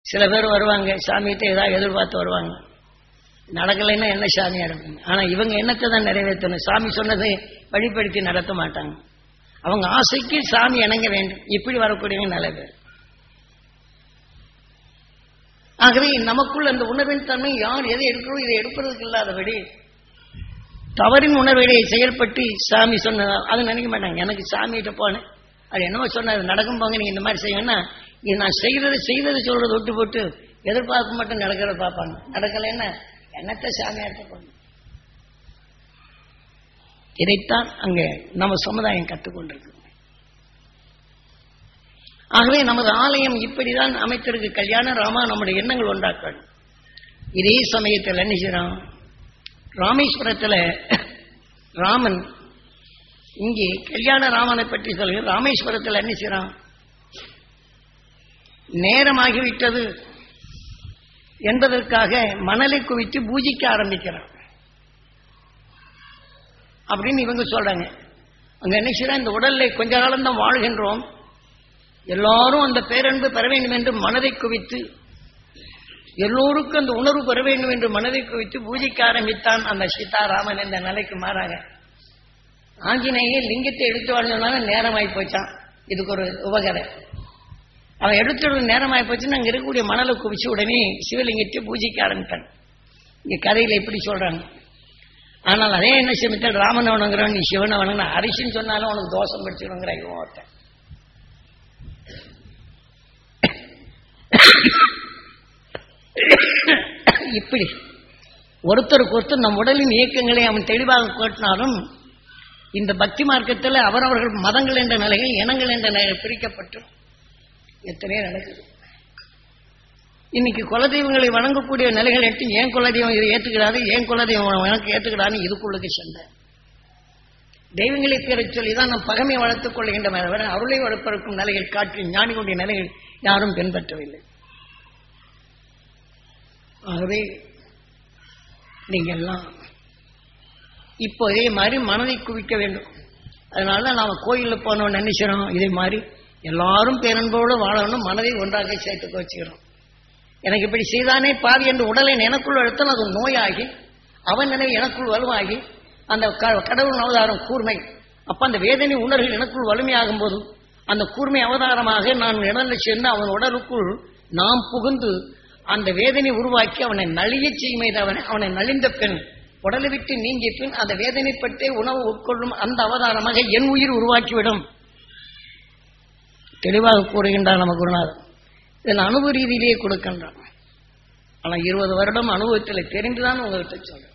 சில பேர் வருவாங்க சாமிகிட்ட ஏதாவது எதிர்பார்த்து வருவாங்க நடக்கலைன்னா என்ன சாமியா இருப்பாங்க ஆனா இவங்க எண்ணத்தை தான் நிறைவேற்றணும் சாமி சொன்னதை வழிப்படுத்தி நடத்த மாட்டாங்க அவங்க ஆசைக்கு சாமி இணங்க வேண்டும் இப்படி வரக்கூடியவங்க நல்ல பேர் ஆகவே நமக்குள் அந்த உணர்வின் தன்மை யார் எதை எடுக்கிறோம் இதை எடுப்பதற்கு இல்லாதபடி தவறின் உணர்வுகளை செயல்பட்டு சாமி சொன்னதா அது நினைக்க மாட்டாங்க எனக்கு சாமிகிட்ட போனேன் அது என்னமோ சொன்னது நடக்கும் போங்க நீங்க இந்த மாதிரி செய்யணும்னா இது நான் செய்யறது செய்தது சொல்றது விட்டு போட்டு எதிர்பார்க்க மட்டும் நடக்கிறத பார்ப்பாங்க நடக்கலைன்னா என்னத்தை சாமியா இருக்க போகணும் இதைத்தான் அங்க நம்ம சமுதாயம் கற்றுக்கொண்டிருக்கு ஆகவே நமது ஆலயம் இப்படிதான் அமைத்திருக்கு கல்யாண ராமா நம்முடைய எண்ணங்கள் ஒன்றாக்கள் இதே சமயத்தில் என்ன செய்யறோம் ராமேஸ்வரத்துல ராமன் இங்கே கல்யாண ராமனை பற்றி சொல்லுங்க ராமேஸ்வரத்தில் என்ன செய்யறான் நேரமாகிவிட்டது என்பதற்காக மணலை குவித்து பூஜிக்க ஆரம்பிக்கிறான் அப்படின்னு இவங்க சொல்றாங்க அங்க என்ன செய்யறா இந்த உடல்ல கொஞ்ச காலம் தான் வாழ்கின்றோம் எல்லாரும் அந்த பேரன்பு பெற வேண்டும் என்று மனதை குவித்து எல்லோருக்கும் அந்த உணர்வு பெற வேண்டும் என்று மனதை குவித்து பூஜிக்க ஆரம்பித்தான் அந்த சீதாராமன் என்ற நிலைக்கு மாறாங்க ஆஞ்சநேயர் லிங்கத்தை எடுத்து வாழ்ந்ததுனால நேரமாயி போச்சான் இதுக்கு ஒரு உபகரை அவன் எடுத்துறது நேரமாயி போச்சுன்னு அங்க இருக்கக்கூடிய மணலை குவிச்சு உடனே சிவலிங்கத்தை பூஜிக்க ஆரம்பித்தான் இங்க கதையில எப்படி சொல்றாங்க ஆனால் அதே என்ன செமித்தல் ராமன் வணங்குறவன் நீ சிவனை வணங்கின அரிசின்னு சொன்னாலும் உனக்கு தோஷம் படிச்சிடுங்கிற இவன் ஒருத்தன் இப்படி ஒருத்தருக்கு ஒருத்தர் நம் உடலின் இயக்கங்களை அவன் தெளிவாக காட்டினாலும் இந்த பக்தி மார்க்கத்தில் அவரவர்கள் மதங்கள் என்ற நிலையில் இனங்கள் என்ற நிலையில் பிரிக்கப்பட்டு எத்தனையோ நடக்குது இன்னைக்கு குலதெய்வங்களை வணங்கக்கூடிய நிலைகள் எட்டு ஏன் குலதெய்வம் இதை ஏற்றுக்கிறாரு ஏன் குலதெய்வம் எனக்கு ஏற்றுக்கிறான்னு இதுக்குள்ளுக்கு சண்டை தெய்வங்களை பேரச் சொல்லி தான் நம் பகமை வளர்த்துக் கொள்கின்றன தவிர அருளை வளர்ப்பதற்கும் நிலைகள் காட்டி ஞானிகளுடைய நிலைகள் யாரும் பின்பற்றவில்லை ஆகவே நீங்க எல்லாம் இப்போ இதே மாதிரி மனதை குவிக்க வேண்டும் அதனால நாம கோயிலில் போனோம் நினைச்சிடறோம் இதே மாதிரி எல்லாரும் பேரன்போடு வாழணும் மனதை ஒன்றாக சேர்த்து வச்சுக்கிறோம் எனக்கு இப்படி செய்தானே பாவி என்று உடலை எனக்குள் அழுத்தம் அது நோயாகி அவன் நினைவு எனக்குள் வலுவாகி அந்த க- கடவுள் அவதாரம் கூர்மை அப்ப அந்த வேதனை உணர்வுகள் எனக்குள் வலிமையாகும் போது அந்த கூர்மை அவதாரமாக நான் இடல்ல சேர்ந்து அவன் உடலுக்குள் நாம் புகுந்து அந்த வேதனை உருவாக்கி அவனை நலியச் செய்யுமே தவிர அவனை நலிந்த பெண் உடலை விட்டு நீங்கிய பின் அந்த வேதனைப்பட்டே உணவு உட்கொள்ளும் அந்த அவதாரமாக என் உயிர் உருவாக்கிவிடும் தெளிவாக கூறுகின்றார் நம்ம குருநாதர் இதில் அனுபவ ரீதியிலேயே கொடுக்கின்றான் ஆனா இருபது வருடம் அனுபவத்தில் தெரிந்துதான் உங்கள்கிட்ட சொல்றேன்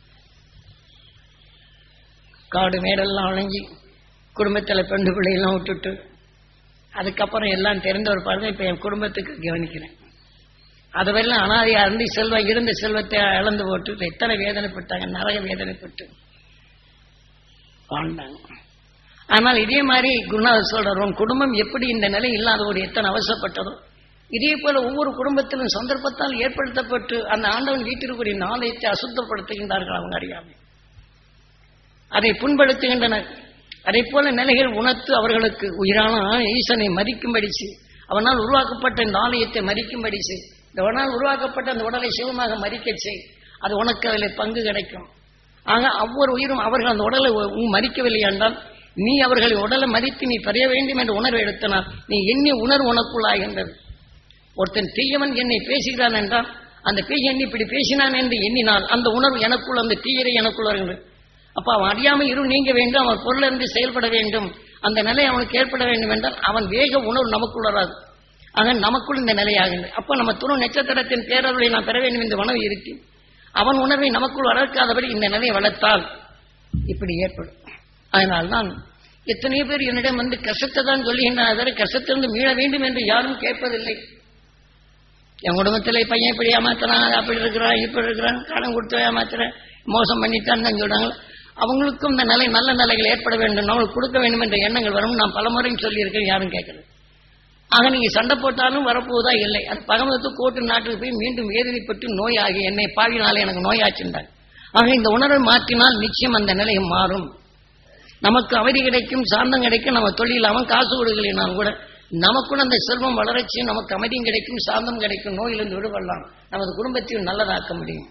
காடு மேடெல்லாம் அலைஞ்சி குடும்பத்தில் பெண்டு பிள்ளையெல்லாம் விட்டுட்டு அதுக்கப்புறம் எல்லாம் தெரிந்த ஒரு பாருங்க இப்ப என் குடும்பத்துக்கு கவனிக்கிறேன் அதுவரையிலும் அனாதையா இருந்து செல்வம் இருந்த செல்வத்தை இழந்து போட்டு எத்தனை வேதனைப்பட்டாங்க நரக வேதனைப்பட்டு வாழ்ந்தாங்க ஆனால் இதே மாதிரி குருநாதர் சொல்றார் உன் குடும்பம் எப்படி இந்த நிலை இல்லாதவோடு எத்தனை அவசரப்பட்டதோ இதே போல ஒவ்வொரு குடும்பத்திலும் சந்தர்ப்பத்தால் ஏற்படுத்தப்பட்டு அந்த ஆண்டவன் வீட்டிற்குரிய நாளையத்தை அசுத்தப்படுத்துகின்றார்கள் அவங்க அறியாமல் அதை புண்படுத்துகின்றனர் அதை போல நிலைகள் உணர்த்து அவர்களுக்கு உயிரான ஈசனை மதிக்கும்படி செய். அவனால் உருவாக்கப்பட்ட இந்த ஆலயத்தை மதிக்கும்படி செய். இந்த அவனால் உருவாக்கப்பட்ட அந்த உடலை சிவமாக மதிக்கச் செய் அது உனக்கு அதில் பங்கு கிடைக்கும் ஆக ஒவ்வொரு உயிரும் அவர்கள் அந்த உடலை உ- உ- மதிக்கவில்லை என்றால் நீ அவர்களை உடலை மதித்து நீ பெற வேண்டும் என்ற உணர்வை எடுத்தனால் நீ எண்ணி உணர்வு உனக்குள்ளாகின்றது ஒருத்தன் தீயவன் என்னை பேசுகிறான் என்றால் அந்த பேய் என்னை இப்படி பேசினான் என்று எண்ணினால் அந்த உணர்வு எனக்குள் அந்த தீயரை எனக்குள் வருகின்றது அப்ப அவன் அறியாமல் இரு நீங்க வேண்டும் அவன் பொருள் இருந்து செயல்பட வேண்டும் அந்த நிலை அவனுக்கு ஏற்பட வேண்டும் என்றால் அவன் வேக உணர்வு நமக்குள் வராது ஆக நமக்குள் இந்த நிலையாகின்றது அப்ப நம்ம துணு நட்சத்திரத்தின் பேரருளை நான் பெற வேண்டும் என்று மனதை இருக்கு அவன் உணர்வை நமக்குள் வளர்க்காதபடி இந்த நிலையை வளர்த்தால் இப்படி ஏற்படும் அதனால்தான் எத்தனையோ பேர் என்னிடம் வந்து கஷ்டத்தை தான் சொல்லுகின்றனர் தவிர கஷ்டத்திலிருந்து மீள வேண்டும் என்று யாரும் கேட்பதில்லை என் குடும்பத்தில் பையன் இப்படி ஏமாத்துறான் அப்படி இருக்கிறான் இப்படி இருக்கிறான் கடன் கொடுத்து ஏமாத்துறேன் மோசம் பண்ணிட்டான்னு தான் சொல்றாங்க அவங்களுக்கும் இந்த நிலை நல்ல நிலைகள் ஏற்பட வேண்டும் நம்மளுக்கு கொடுக்க வேண்டும் என்ற எண்ணங்கள் வரும் நான் பலமுறையும் சொல்லியிருக்கேன் யாரும் கேட்கல ஆக நீங்க சண்டை போட்டாலும் வரப்போவதா இல்லை அது பகமத்து கோட்டு நாட்டுக்கு போய் மீண்டும் வேதனைப்பட்டு நோயாகி என்னை பாவினாலே எனக்கு நோயாச்சுட்டாங்க ஆக இந்த உணர்வை மாற்றினால் நிச்சயம் அந்த நிலை மாறும் நமக்கு அவதி கிடைக்கும் சாந்தம் கிடைக்கும் நம்ம தொழில் அவன் காசு கொடுக்கலைனாலும் கூட நமக்குள்ள அந்த செல்வம் வளர்ச்சியும் நமக்கு அமைதியும் கிடைக்கும் சாந்தம் கிடைக்கும் நோயிலிருந்து விடுபடலாம் நமது குடும்பத்தையும் நல்லதாக்க முடியும்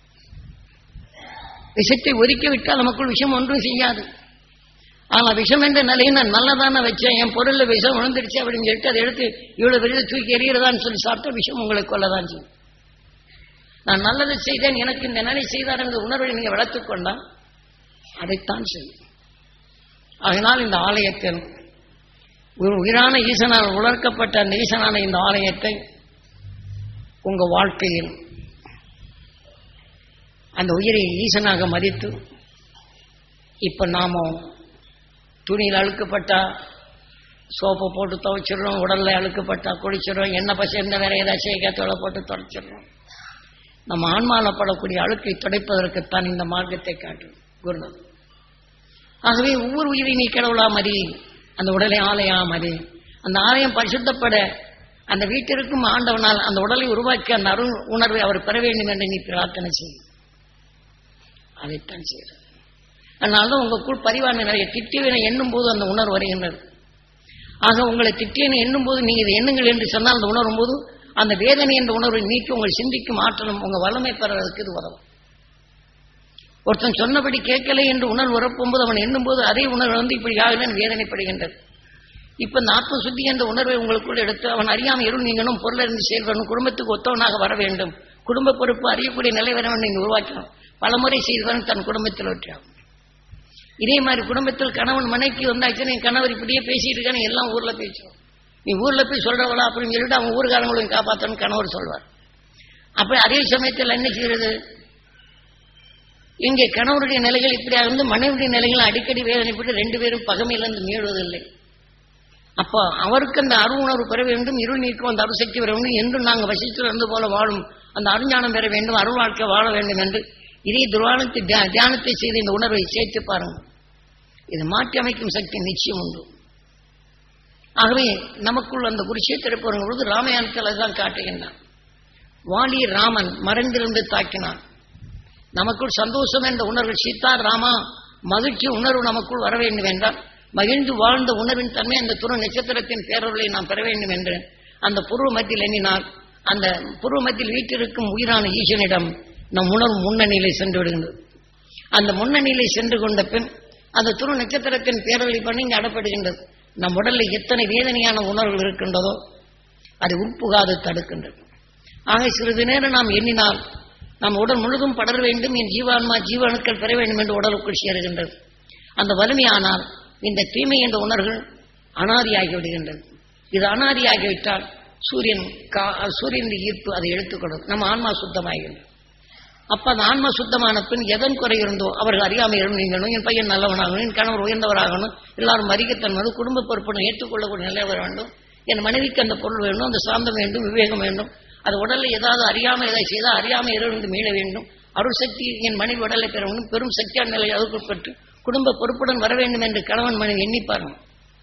விஷத்தை ஒதுக்கி விட்டால் நமக்குள் விஷம் ஒன்றும் செய்யாது ஆனா விஷம் என்ற நிலையை நான் நல்லதான வச்சேன் என் பொருள்ல விஷம் விழுந்துருச்சு அப்படின்னு சொல்லிட்டு அதை எடுத்து இவ்வளவு பெரிய தூக்கி எறிகிறதான்னு சொல்லி சாப்பிட்டா விஷம் உங்களை கொள்ளதான் செய்யும் நான் நல்லதை செய்தேன் எனக்கு இந்த நிலை செய்தார் என்ற உணர்வை நீங்க வளர்த்துக் கொண்டால் அதைத்தான் செய்யும் அதனால் இந்த ஆலயத்தில் ஒரு உயிரான ஈசனால் உலர்க்கப்பட்ட அந்த ஈசனான இந்த ஆலயத்தை உங்க வாழ்க்கையில் அந்த உயிரை ஈசனாக மதித்து இப்ப நாம துணியில் அழுக்கப்பட்டா சோப்பை போட்டு துவைச்சிடுறோம் உடல்ல அழுக்கப்பட்டா குளிச்சிடுறோம் எண்ணெய் பசை எந்த வேற ஏதாச்சும் ஏகத்தோட போட்டு துடைச்சிடுறோம் நம்ம ஆன்மாவில் படக்கூடிய அழுக்கை துடைப்பதற்குத்தான் இந்த மார்க்கத்தை காட்டும் குருநாத் ஆகவே ஒவ்வொரு உயிரை நீ கடவுளா மதி அந்த உடலை ஆலயா மதி அந்த ஆலயம் பரிசுத்தப்பட அந்த வீட்டிற்கும் ஆண்டவனால் அந்த உடலை உருவாக்கி அந்த அருள் உணர்வை அவர் பெற வேண்டும் என்று நீ பிரார்த்தனை செய் அதைத்தான் செய்யறது அதனால்தான் உங்களுக்குள் பரிவான நிறைய திட்டியவனை எண்ணும் போது அந்த உணர்வு வருகின்றது ஆக உங்களை திட்டியனை எண்ணும் போது நீங்க இதை எண்ணுங்கள் என்று சொன்னால் அந்த உணரும் போது அந்த வேதனை என்ற உணர்வை நீக்கி உங்கள் சிந்திக்கும் ஆற்றலும் உங்க வல்லமை பெறுவதற்கு இது உதவும் ஒருத்தன் சொன்னபடி கேட்கலை என்று உணர்வு உறப்பும்போது அவன் எண்ணும்போது அதே உணர்வு வந்து இப்படி ஆகலன்னு வேதனைப்படுகின்றது இப்ப இந்த ஆத்ம சுத்தி என்ற உணர்வை உங்களுக்குள் எடுத்து அவன் அறியாமல் இருள் நீங்களும் பொருளிருந்து செயல்படணும் குடும்பத்துக்கு ஒத்தவனாக வர வேண்டும் குடும்ப பொறுப்பு அறியக்கூடிய நிலை வர வேண்டும் நீங்க உருவாக்கணும் பலமுறை செய்தவன் தன் குடும்பத்தில் வெற்றியாகும் இதே மாதிரி குடும்பத்தில் கணவன் மனைக்கு வந்தாச்சு என் கணவர் இப்படியே பேசிட்டு இருக்கானு எல்லாம் ஊர்ல பேசுவோம் நீ ஊர்ல போய் சொல்றவளா அப்படின்னு சொல்லிட்டு அவன் ஊர்காரங்களையும் காப்பாற்றணும் கணவர் சொல்வார் அப்ப அதே சமயத்தில் என்ன செய்யறது இங்கே கணவருடைய நிலைகள் இப்படியாக இருந்து மனைவியுடைய நிலைகள் அடிக்கடி வேதனைப்பட்டு ரெண்டு பேரும் பகமையிலிருந்து மீளுவதில்லை அப்போ அவருக்கு அந்த அரு உணர்வு பெற வேண்டும் இருள் நீக்கும் அந்த அருசக்தி பெற வேண்டும் என்றும் நாங்கள் வசித்து இருந்து போல வாழும் அந்த அருஞானம் பெற வேண்டும் அருள் வாழ்க்கை வாழ வேண்டும் என்று இதே துர்வானத்தை தியா- தியானத்தை செய்து இந்த உணர்வை சேர்த்து பாருங்க இது மாற்றி அமைக்கும் சக்தி நிச்சயம் உண்டு ஆகவே நமக்குள் அந்த குருஷேத்திர போகிற பொழுது ராமாயணத்தில் அதுதான் காட்டுகின்றான் வாலி ராமன் மறைந்திருந்து தாக்கினான் நமக்குள் சந்தோஷம் என்ற உணர்வு சீதா ராமா மகிழ்ச்சி உணர்வு நமக்குள் வர வேண்டும் என்றால் மகிழ்ந்து வாழ்ந்த உணர்வின் தன்மை அந்த துரு நட்சத்திரத்தின் பேரொருளை நாம் பெற வேண்டும் என்று அந்த புருவ மத்தியில் எண்ணினால் அந்த புருவ மத்தியில் வீட்டிற்கும் உயிரான ஈசனிடம் நம் உணர்வு முன்னணியிலே சென்று விடுகின்றது அந்த முன்னணியிலே சென்று கொண்ட பின் அந்த துரு நட்சத்திரத்தின் பேரொழி பண்ணி இங்கு அடப்படுகின்றது நம் உடலில் எத்தனை வேதனையான உணர்வுகள் இருக்கின்றதோ அது உட்புகாது தடுக்கின்றது ஆக சிறிது நேரம் நாம் எண்ணினால் நம் உடல் முழுதும் படர வேண்டும் என் ஜீவான்மா ஜீவணுக்கள் பெற வேண்டும் என்று உடலுக்குள் சேருகின்றது அந்த வலிமையானால் இந்த தீமை என்ற உணர்வுகள் அனாதியாகி விடுகின்றது இது அனாதியாகிவிட்டால் சூரியன் கா- சூரியன் ஈர்ப்பு அதை எடுத்துக்கொள்ளும் நம்ம ஆன்மா சுத்தமாகின்றது அப்ப அந்த ஆன்மா சுத்தமான பின் எதன் குறை இருந்தோ அவர்கள் அறியாமையிலும் நீங்களும் என் பையன் நல்லவனாகணும் என் கணவர் உயர்ந்தவராகணும் எல்லாரும் மதிக்கத்தன்மது குடும்ப பொறுப்புடன் ஏற்றுக்கொள்ளக்கூடிய நிலை வர வேண்டும் என் மனைவிக்கு அந்த பொருள் வேண்டும் அந்த சாந்தம் வேண்டும் விவேகம் வேண்டும் அது உடல்ல ஏதாவது அறியாமல் எதை செய்தால் அறியாமல் இருந்து மீள வேண்டும் அருள் சக்தி என் மனைவி உடலை பெற வேண்டும் பெரும் சக்தியான நிலை அதுக்குட்பட்டு குடும்ப பொறுப்புடன் வர வேண்டும் என்று கணவன் மனைவி எண்ணிப்பாருங்க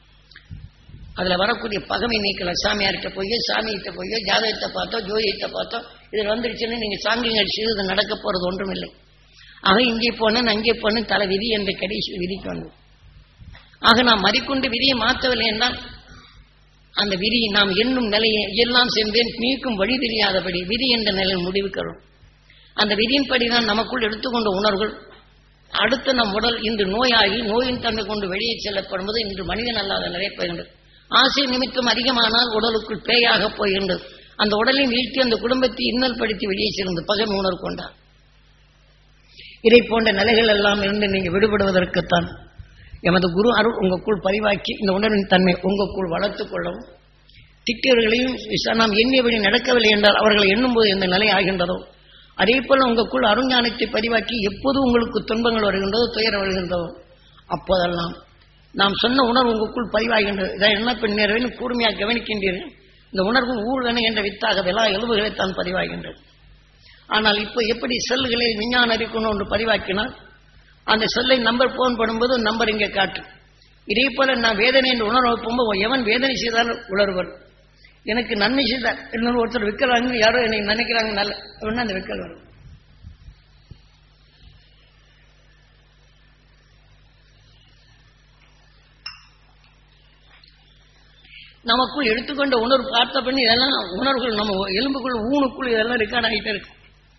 அதுல வரக்கூடிய பகமை நீக்கல சாமியார்கிட்ட போய் சாமிகிட்ட போய் ஜாதகத்தை பார்த்தோ ஜோதியத்தை பார்த்தோ இது வந்துருச்சுன்னு நீங்க சாங்கியம் அடிச்சு இது நடக்க போறது ஒன்றும் இல்லை ஆக இங்கே போனேன் அங்கே போனேன் தலை விதி என்ற கடைசி விதிக்கு வந்து ஆக நாம் மறிக்கொண்டு விதியை மாற்றவில்லை என்றால் அந்த விதி நாம் எண்ணும் நிலையை எல்லாம் சென்றேன் நீக்கும் வழி தெரியாதபடி விதி என்ற நிலையில் முடிவுக்கிறோம் அந்த விதியின்படிதான் நமக்குள் எடுத்துக்கொண்ட உணர்வுகள் அடுத்து நம் உடல் இன்று நோயாகி நோயின் தன்மை கொண்டு வெளியே செல்லப்படும்போது இன்று மனிதன் அல்லாத நிறைப்பகின்றது ஆசை நிமித்தம் அதிகமானால் உடலுக்குள் பேயாக போகின்றது அந்த உடலை வீழ்த்தி அந்த குடும்பத்தை இன்னல் படுத்தி வெளியே செல்வது பகல் உணர்வு கொண்டார் இதை போன்ற நிலைகள் எல்லாம் இருந்து நீங்க விடுபடுவதற்குத்தான் எமது குரு அருள் உங்களுக்குள் பதிவாக்கி இந்த உணர்வின் தன்மை உங்களுக்குள் வளர்த்துக் கொள்ளவும் திட்டியவர்களையும் ச- நாம் எண்ணியபடி நடக்கவில்லை என்றால் அவர்களை எண்ணும்போது எந்த நிலை ஆகின்றதோ அதே போல உங்களுக்குள் அருஞானத்தை பதிவாக்கி எப்போது உங்களுக்கு துன்பங்கள் வருகின்றதோ துயரம் வருகின்றதோ அப்போதெல்லாம் நாம் சொன்ன உணர்வு உங்களுக்குள் பதிவாகின்றது இதை என்ன பின்னேறவேன் கூர்மையாக கவனிக்கின்றீர்கள் இந்த உணர்வு ஊழ்வன என்ற வித்தாக எல்லா எலும்புகளை தான் பதிவாகின்றது ஆனால் இப்போ எப்படி செல்களில் விஞ்ஞான அறிக்கணும் ஒன்று பதிவாக்கினால் அந்த செல்லை நம்பர் போன் பண்ணும்போது நம்பர் இங்கே காட்டும் இதே போல நான் வேதனை என்று உணர்வு போகும்போது எவன் வேதனை செய்தாலும் உணர்வர் எனக்கு நன்மை செய்தார் இன்னொரு ஒருத்தர் விற்கிறாங்க யாரோ என்னை நினைக்கிறாங்க நல்ல அப்படின்னா அந்த விக்கல் வரும் நமக்குள் எடுத்துக்கொண்ட உணர்வு பார்த்த பண்ணி இதெல்லாம் உணர்வுகள் நம்ம எலும்புக்குள் ஊனுக்குள் இதெல்லாம் ரெக்கார்ட் ஆகிட்டே இருக்கு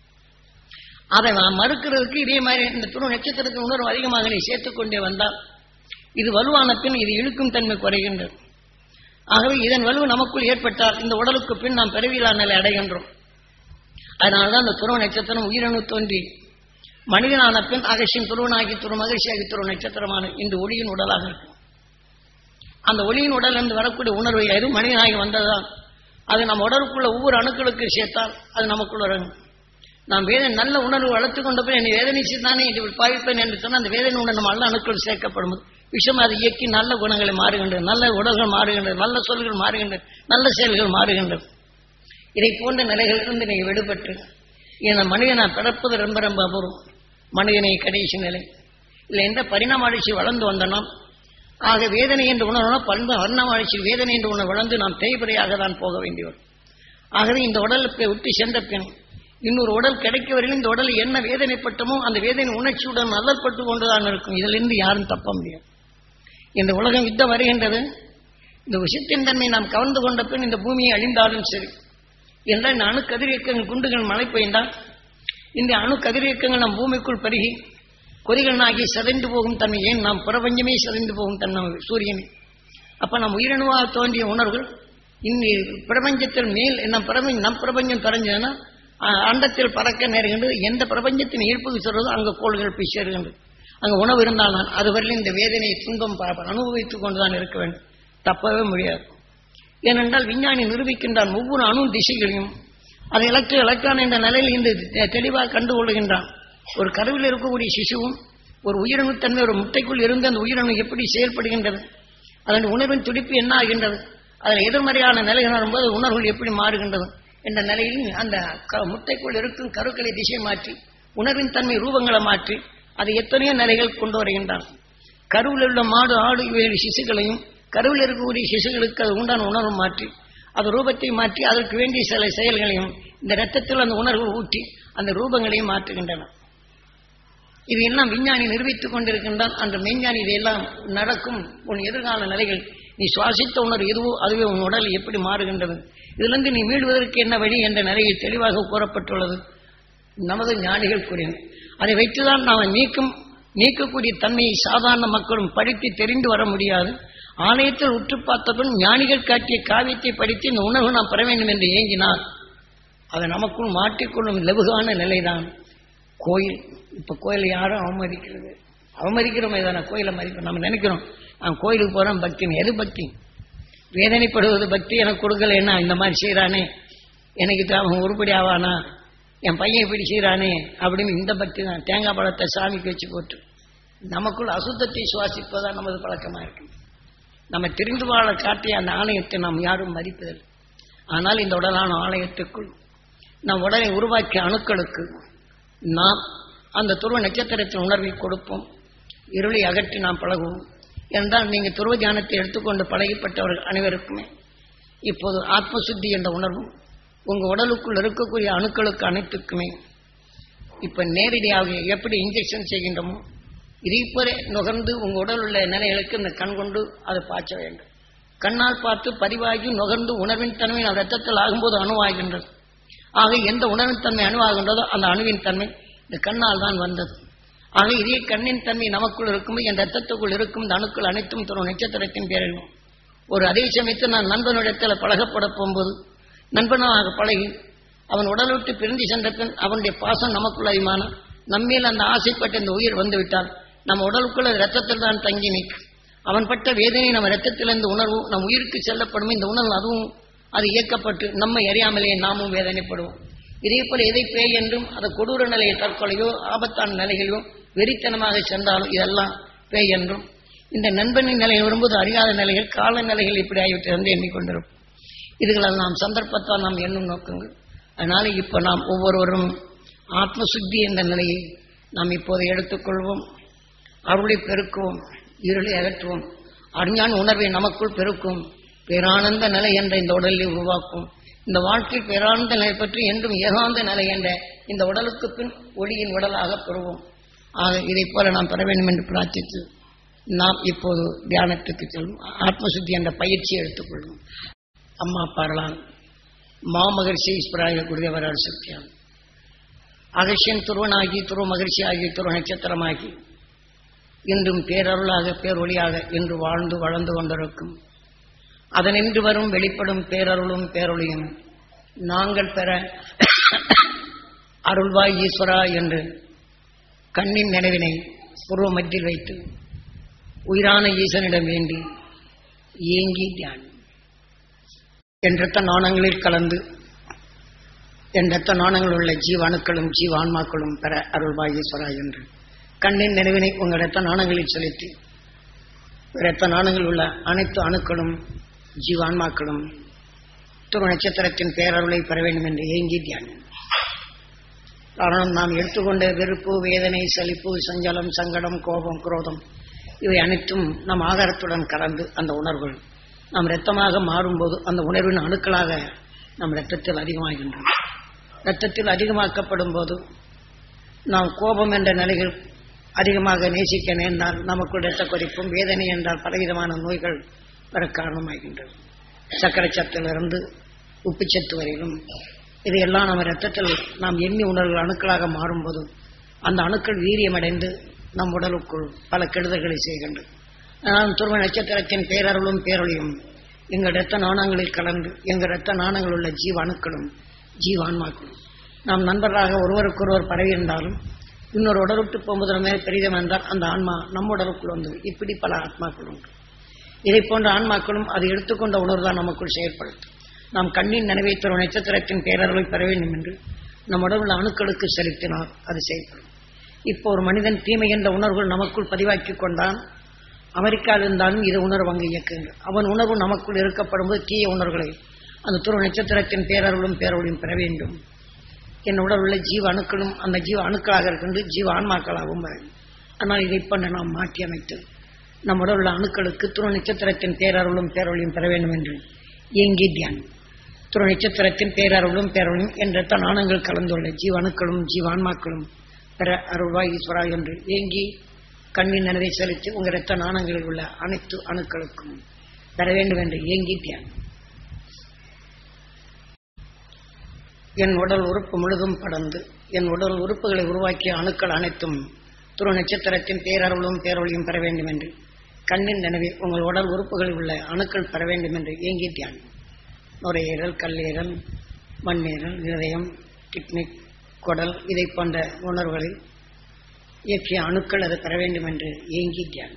அதை நான் மறுக்கிறதுக்கு இதே மாதிரி இந்த துணை நட்சத்திரத்தின் உணர்வு அதிகமாக நீ சேர்த்துக்கொண்டே வந்தால் இது வலுவான பின் இது இழுக்கும் தன்மை குறைகின்றது ஆகவே இதன் வலுவு நமக்குள் ஏற்பட்டால் இந்த உடலுக்கு பின் நாம் பிறவியிலா நிலை அடைகின்றோம் அதனால்தான் அந்த துருவ நட்சத்திரம் உயிரணு தோன்றி மனிதனான பின் அகசியின் துருவனாகி துரு மகிழ்ச்சியாகி துருவ நட்சத்திரமான இந்த ஒளியின் உடலாக இருக்கும் அந்த ஒளியின் உடல் இருந்து வரக்கூடிய உணர்வு எது மனிதனாகி வந்ததுதான் அது நம்ம உடலுக்குள்ள ஒவ்வொரு அணுக்களுக்கு சேர்த்தால் அது நமக்குள்ள வரும் நாம் வேத நல்ல உணர்வு வளர்த்து கொண்ட பின் என்னை வேதனைச்சு தானே இது பாவிப்பேன் என்று சொன்னால் அந்த வேதனை உடன் நம்ம நல்ல அணுக்கள் சேர்க்கப்படும் விஷயம் அதை இயக்கி நல்ல குணங்களை மாறுகின்றது நல்ல உடல்கள் மாறுகின்றது நல்ல சொல்கள் மாறுகின்றது நல்ல செயல்கள் மாறுகின்றது இதை போன்ற நிலைகளிலிருந்து நீங்கள் விடுபட்டு இந்த மனிதனை பிறப்பது ரொம்ப ரொம்ப அபூர்வம் மனிதனை கடைசி நிலை இல்லை எந்த பரிணாம ஆட்சி வளர்ந்து வந்தனோம் ஆக வேதனை என்று உணர்வுனா பண்பு பரிணாம ஆட்சி வேதனை என்று உணர்வு வளர்ந்து நாம் தேய்பிரையாக தான் போக வேண்டியவர் ஆகவே இந்த உடலுக்கு விட்டு சென்ற பின் இன்னொரு உடல் கிடைக்க வரையிலும் இந்த உடல் என்ன வேதனைப்பட்டமோ அந்த வேதனை உணர்ச்சியுடன் நல்லற்பட்டு கொண்டுதான் இருக்கும் இதிலிருந்து யாரும் தப்ப முடியாது இந்த உலகம் யுத்தம் வருகின்றது இந்த விஷயத்தின் தன்மை நாம் கவர்ந்து கொண்ட பின் இந்த பூமியை அழிந்தாலும் சரி என்றால் இந்த அணு கதிரியக்கங்கள் குண்டுகள் மழை பெய்ந்தால் இந்த அணு கதிரியக்கங்கள் நம் பூமிக்குள் பருகி கொதிகளாகி சிதைந்து போகும் தன்மை ஏன் நாம் பிரபஞ்சமே சிதைந்து போகும் தன்மை சூரியனை அப்ப நம் உயிரணுவாக தோன்றிய உணர்வுகள் இன்னி பிரபஞ்சத்தில் மேல் நம் பிரபஞ்சம் நம் பிரபஞ்சம் பறஞ்சதுன்னா அண்டத்தில் பறக்க நேருகின்றது எந்த பிரபஞ்சத்தின் ஈர்ப்புக்கு சொல்றதோ அங்க கோள்கள் போய் சேருகின்றது அங்க உணவு இருந்தால் நான் அதுவரையில் இந்த வேதனையை துன்பம் ப- அனுபவித்துக் கொண்டுதான் இருக்க வேண்டும் தப்பவே முடியாது ஏனென்றால் விஞ்ஞானி நிரூபிக்கின்றான் ஒவ்வொரு அணு திசைகளையும் அதை எலக்ட்ரி எலக்ட்ரான் என்ற நிலையில் இந்த தெ- தெளிவாக கண்டுகொள்கின்றான் ஒரு கருவில் இருக்கக்கூடிய சிசுவும் ஒரு உயிரணுத்தன்மை ஒரு முட்டைக்குள் இருந்து அந்த உயிரணு எப்படி செயல்படுகின்றது அதன் உணர்வின் துடிப்பு என்ன ஆகின்றது அதில் எதிர்மறையான நிலைகள் வரும்போது உணர்வுகள் எப்படி மாறுகின்றது என்ற நிலையில் அந்த க- முட்டைக்குள் இருக்கும் கருக்களை திசை மாற்றி உணர்வின் தன்மை ரூபங்களை மாற்றி அதை எத்தனையோ நிலைகள் கொண்டு வருகின்றான் கருவில் உள்ள மாடு ஆடு இவைகள் சிசுகளையும் கருவில் இருக்கக்கூடிய சிசுகளுக்கு அது உண்டான உணர்வு மாற்றி அது ரூபத்தை மாற்றி அதற்கு வேண்டிய சில செயல்களையும் இந்த இரத்தத்தில் அந்த உணர்வு ஊற்றி அந்த ரூபங்களையும் மாற்றுகின்றன இது எல்லாம் விஞ்ஞானி நிரூபித்துக் கொண்டிருக்கின்றான் அந்த மெய்ஞானி இதையெல்லாம் நடக்கும் உன் எதிர்கால நிலைகள் நீ சுவாசித்த உணர்வு எதுவோ அதுவே உன் உடல் எப்படி மாறுகின்றது இதிலிருந்து நீ மீள்வதற்கு என்ன வழி என்ற நிலையில் தெளிவாக கூறப்பட்டுள்ளது நமது ஞானிகள் கூறின அதை வைத்துதான் நாம் நீக்கும் நீக்கக்கூடிய தன்மையை சாதாரண மக்களும் படித்து தெரிந்து வர முடியாது ஆலயத்தில் உற்று பார்த்தபின் ஞானிகள் காட்டிய காவியத்தை படித்து இந்த உணர்வு நாம் பெற வேண்டும் என்று ஏங்கினார் அது நமக்குள் மாட்டிக்கொள்ளும் லெபுகான நிலைதான் கோயில் இப்ப கோயிலை யாரும் அவமதிக்கிறது அவமதிக்கிறோமே தானே கோயிலை மதிப்போம் நம்ம நினைக்கிறோம் நான் கோயிலுக்கு போறேன் பக்தின்னு எது பக்தி வேதனைப்படுவது பக்தி எனக்கு கொடுக்கலைன்னா இந்த மாதிரி செய்யறானே எனக்கு த- அவன் உருப்படி ஆவானா என் பையன் இப்படி செய்யறானே அப்படின்னு இந்த பக்தி தான் தேங்காய் பழத்தை சாமிக்கு வச்சு போட்டு நமக்குள் அசுத்தத்தை சுவாசிப்பதுதான் நமது பழக்கமா இருக்கு நம்ம தெரிந்து வாழ காட்டிய அந்த ஆலயத்தை நாம் யாரும் மதிப்பதில்லை ஆனால் இந்த உடலான ஆலயத்துக்குள் நம் உடலை உருவாக்கிய அணுக்களுக்கு நாம் அந்த துருவ நட்சத்திரத்தின் உணர்வை கொடுப்போம் இருளை அகற்றி நாம் பழகுவோம் என்றால் நீங்க துருவ தியானத்தை எடுத்துக்கொண்டு பழகிப்பட்டவர்கள் அனைவருக்குமே இப்போது ஆத்ம சுத்தி என்ற உணர்வும் உங்க உடலுக்குள் இருக்கக்கூடிய அணுக்களுக்கு அனைத்துக்குமே இப்ப நேரடியாக எப்படி இன்ஜெக்ஷன் செய்கின்றோமோ இதே போல நுகர்ந்து உங்க உடல் உள்ள நிலைகளுக்கு இந்த கண் கொண்டு அதை பாய்ச்ச வேண்டும் கண்ணால் பார்த்து பதிவாகி நுகர்ந்து உணர்வின் தன்மை நம் ரத்தத்தில் ஆகும்போது அணுவாகின்றது ஆக எந்த உணர்வின் தன்மை அணுவாகின்றதோ அந்த அணுவின் தன்மை இந்த கண்ணால் தான் வந்தது ஆக இதே கண்ணின் தன்மை நமக்குள் இருக்கும் என் ரத்தத்துக்குள் இருக்கும் இந்த அணுக்கள் அனைத்தும் தரும் நட்சத்திரத்தின் பேரில் ஒரு அதே சமயத்தில் நான் நண்பனிடத்தில் பழகப்பட போகும்போது நண்பனாக பழகி அவன் உடல் விட்டு பிரிந்து சென்ற பின் அவனுடைய பாசம் நமக்குள் அதிகமானம் நம்மேல் அந்த ஆசைப்பட்ட இந்த உயிர் வந்து விட்டால் நம்ம உடலுக்குள்ள ரத்தத்தில் தான் தங்கி நிற்கும் அவன் பட்ட வேதனை நம்ம ரத்தத்திலிருந்து உணர்வு நம் உயிருக்கு செல்லப்படும் இந்த உணர்வு அதுவும் அது இயக்கப்பட்டு நம்மை அறியாமலேயே நாமும் வேதனைப்படுவோம் இதே போல எதை பேய் என்றும் அது கொடூர நிலையை தற்கொலையோ ஆபத்தான நிலைகளையோ வெறித்தனமாக சென்றாலும் இதெல்லாம் பேய் என்றும் இந்த நண்பனின் நிலை வரும்போது அறியாத நிலைகள் கால நிலைகள் இப்படி ஆகிவிட்டு வந்து எண்ணிக்கொண்டிருப்போம் இதுகளெல்லாம் நாம் சந்தர்ப்பத்தால் நாம் எண்ணும் நோக்கங்கள் அதனால இப்ப நாம் ஒவ்வொருவரும் ஆத்ம சுத்தி என்ற நிலையை நாம் இப்போது எடுத்துக்கொள்வோம் அருளை பெருக்குவோம் இருளை அகற்றுவோம் அறிஞான உணர்வை நமக்குள் பெருக்கும் பேரானந்த நிலை என்ற இந்த உடலை உருவாக்கும் இந்த வாழ்க்கை பேரானந்த நிலை பற்றி என்றும் ஏகாந்த நிலை என்ற இந்த உடலுக்கு பின் ஒளியின் உடலாக பெறுவோம் ஆக இதைப் போல நாம் பெற வேண்டும் என்று பிரார்த்தித்து நாம் இப்போது தியானத்துக்கு செல்லும் ஆத்மசுத்தி என்ற பயிற்சியை எடுத்துக்கொள்வோம் அம்மா பாரலால் மாமகர்ஷி ஈஸ்வராய குருதேவரார் சக்தியால் அகசியன் துருவனாகி துருவ மகிழ்ச்சி ஆகி துருவ நட்சத்திரமாகி இன்றும் பேரருளாக பேரொழியாக இன்று வாழ்ந்து வளர்ந்து கொண்டிருக்கும் அதனின்று வரும் வெளிப்படும் பேரருளும் பேரொழியும் நாங்கள் பெற அருள்வாய் ஈஸ்வரா என்று கண்ணின் நினைவினை பூர்வ மத்தியில் வைத்து உயிரான ஈசனிடம் வேண்டி ஏங்கி தியானம் என் ரத்த நாணங்களில் கலந்து என் ரத்த நாணங்கள் உள்ள ஜீவாணுக்களும் ஜீவான்மாக்களும் பெற அருள்வாய் ஈஸ்வரா என்று கண்ணின் நினைவினை உங்கள் ரத்த நாணங்களில் செலுத்தி இரத்த நாணங்கள் உள்ள அனைத்து அணுக்களும் ஜீவான்மாக்களும் துரு நட்சத்திரத்தின் பேரருளை பெற வேண்டும் என்று ஏங்கி தியானம் காரணம் நாம் எடுத்துக்கொண்ட வெறுப்பு வேதனை சலிப்பு சஞ்சலம் சங்கடம் கோபம் குரோதம் இவை அனைத்தும் நம் ஆகாரத்துடன் கலந்து அந்த உணர்வுகள் நாம் இரத்தமாக மாறும்போது அந்த உணர்வின் அணுக்களாக நம் இரத்தத்தில் அதிகமாகின்றன இரத்தத்தில் அதிகமாக்கப்படும் போது நாம் கோபம் என்ற நிலைகள் அதிகமாக நேசிக்க நேர்ந்தால் நமக்குள் இரத்த கொதிப்பும் வேதனை என்றால் பலவிதமான நோய்கள் வர காரணமாகின்றது சர்க்கரை சத்திலிருந்து உப்புச்சத்து வரையிலும் இதையெல்லாம் நம்ம ரத்தத்தில் நாம் எண்ணி உணர்வுகள் அணுக்களாக மாறும்போது அந்த அணுக்கள் வீரியமடைந்து நம் உடலுக்குள் பல கெடுதல்களை செய்கின்றது ஆனால் துருவ நட்சத்திரத்தின் பேரருளும் பேரொழியும் எங்கள் இரத்த நாணங்களில் கலந்து எங்கள் இரத்த நாணங்கள் உள்ள ஜீவ அணுக்களும் ஜீவான்மாக்களும் நாம் நண்பராக ஒருவருக்கொருவர் பரவி இருந்தாலும் இன்னொரு உடலுக்கு போகும்போது மேல் பெரிதம் என்றால் அந்த ஆன்மா நம் உடலுக்குள் வந்து இப்படி பல ஆத்மாக்கள் உண்டு இதை போன்ற ஆன்மாக்களும் அதை எடுத்துக்கொண்ட உணர்வு தான் நமக்குள் செயல்படுத்தும் நாம் கண்ணின் நினைவை தரும் நட்சத்திரத்தின் பேரர்களை பெற வேண்டும் என்று நம் உடவுள்ள அணுக்களுக்கு செலுத்தினால் அது செயல்படும் இப்போ ஒரு மனிதன் தீமை என்ற உணர்வுகள் நமக்குள் பதிவாக்கி கொண்டான் அமெரிக்காவில் இருந்தாலும் இது உணர்வு அங்கு இயக்குங்கள் அவன் உணர்வு நமக்குள் இருக்கப்படும் போது தீய உணர்வுகளை அந்த துருவ நட்சத்திரத்தின் பேரருளும் பேரொழியும் பெற வேண்டும் என் உடல் உள்ள ஜீவ அணுக்களும் அந்த ஜீவ அணுக்களாக இருக்கின்ற ஜீவ ஆன்மாக்களாகவும் வர ஆனால் இதை பண்ண நாம் மாற்றி அமைத்து நம் உடல் உள்ள அணுக்களுக்கு துருவ நட்சத்திரத்தின் பேரருளும் பேரொழியும் பெற வேண்டும் என்று ஏங்கி தியானம் துரு நட்சத்திரத்தின் பேரருளும் பேரொழியும் என்ற நாணங்கள் கலந்துள்ள ஜீவாணுக்களும் ஜீவான்மாக்களும் பெற அருள்வாய் ஈஸ்வரா என்று ஏங்கி கண்ணின் நினைவை செலுத்தி உங்க இரத்த நாணங்களில் உள்ள அனைத்து அணுக்களுக்கும் பெற வேண்டும் என்று ஏங்கி தியானம் என் உடல் உறுப்பு முழுதும் படர்ந்து என் உடல் உறுப்புகளை உருவாக்கிய அணுக்கள் அனைத்தும் துரு நட்சத்திரத்தின் பேரருளும் பேரொழியும் பெற வேண்டும் என்று கண்ணின் நினைவை உங்கள் உடல் உறுப்புகளில் உள்ள அணுக்கள் பெற வேண்டும் என்று ஏங்கி தியானம் நுரையீரல் கல்லீரல் மண்ணீரல் இதயம் கிட்னி குடல் இதை போன்ற உணர்வுகளில் இயக்கிய அணுக்கள் அது பெற வேண்டும் என்று ஏங்கி தியானம்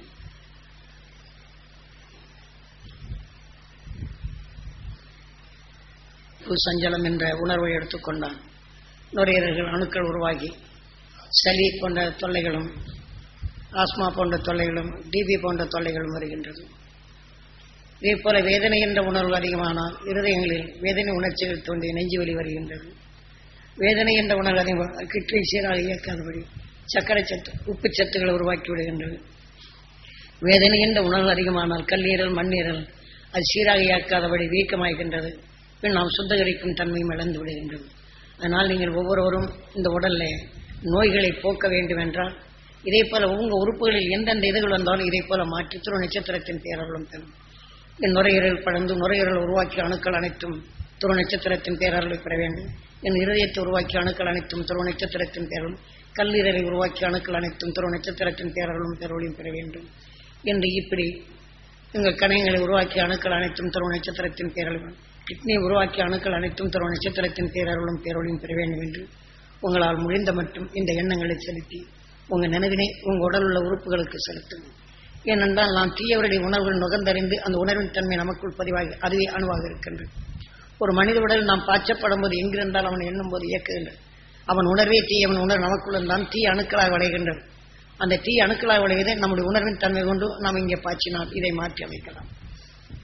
சஞ்சலம் என்ற உணர்வை எடுத்துக்கொண்டான் நுரையீரல்கள் அணுக்கள் உருவாகி சளி போன்ற தொல்லைகளும் ஆஸ்மா போன்ற தொல்லைகளும் டிபி போன்ற தொல்லைகளும் வருகின்றது இதே போல வேதனை என்ற உணர்வு அதிகமானால் இருதயங்களில் வேதனை உணர்ச்சிகள் தோன்றி நெஞ்சு வலி வருகின்றது வேதனை என்ற உணர்வு அதிகமாக கிட்னி சீராக இயக்காதபடி சர்க்கரை சத்து உப்பு சத்துக்களை உருவாக்கி விடுகின்றது வேதனை என்ற உணர்வு அதிகமானால் கல்லீரல் மண்ணீரல் அது சீராக இயக்காதபடி வீக்கமாகின்றது பின் நாம் சுத்தகரிக்கும் தன்மையும் இழந்து விடுகின்றது அதனால் நீங்கள் ஒவ்வொருவரும் இந்த உடல்ல நோய்களை போக்க வேண்டும் என்றால் இதே போல உங்க உறுப்புகளில் எந்தெந்த இதுகள் வந்தாலும் இதே போல மாற்றி துரு நட்சத்திரத்தின் பேரர்களும் தரும் என் நுரையீரல் படர்ந்து நுரையீரல் உருவாக்கிய அணுக்கள் அனைத்தும் துரு நட்சத்திரத்தின் பேரர்களை பெற வேண்டும் என் இருதயத்தை உருவாக்கிய அணுக்கள் அனைத்தும் துருவ நட்சத்திரத்தின் பேரலும் கல்லீரலை உருவாக்கிய அணுக்கள் அனைத்தும் துருவ நட்சத்திரத்தின் பேரர்களும் பேரொழியும் பெற வேண்டும் என்று இப்படி எங்கள் கணையங்களை உருவாக்கிய அணுக்கள் அனைத்தும் துருவ நட்சத்திரத்தின் பேரலும் கிட்னி உருவாக்கிய அணுக்கள் அனைத்தும் துருவ நட்சத்திரத்தின் பேரருளும் பேரொழியும் பெற வேண்டும் என்று உங்களால் முடிந்த மட்டும் இந்த எண்ணங்களை செலுத்தி உங்கள் நினைவினை உங்கள் உடல் உள்ள உறுப்புகளுக்கு செலுத்துங்கள் ஏனென்றால் நாம் தீயவருடைய உணர்வுகள் நுகர்ந்தறிந்து அந்த உணர்வின் தன்மை நமக்குள் பதிவாகி அதுவே அணுவாக இருக்கின்றது ஒரு மனித உடல் நாம் பாய்ச்சப்படும் போது எங்கிருந்தால் அவன் எண்ணும் போது இயக்குகின்றது அவன் உணர்வே தீயவன் உணர்வு நமக்குள் இருந்தால் தீ அணுக்களாக விளைகின்றது அந்த தீ அணுக்களாக விளைவதை நம்முடைய உணர்வின் தன்மை கொண்டு நாம் இங்கே பாய்ச்சினால் இதை மாற்றி அமைக்கலாம்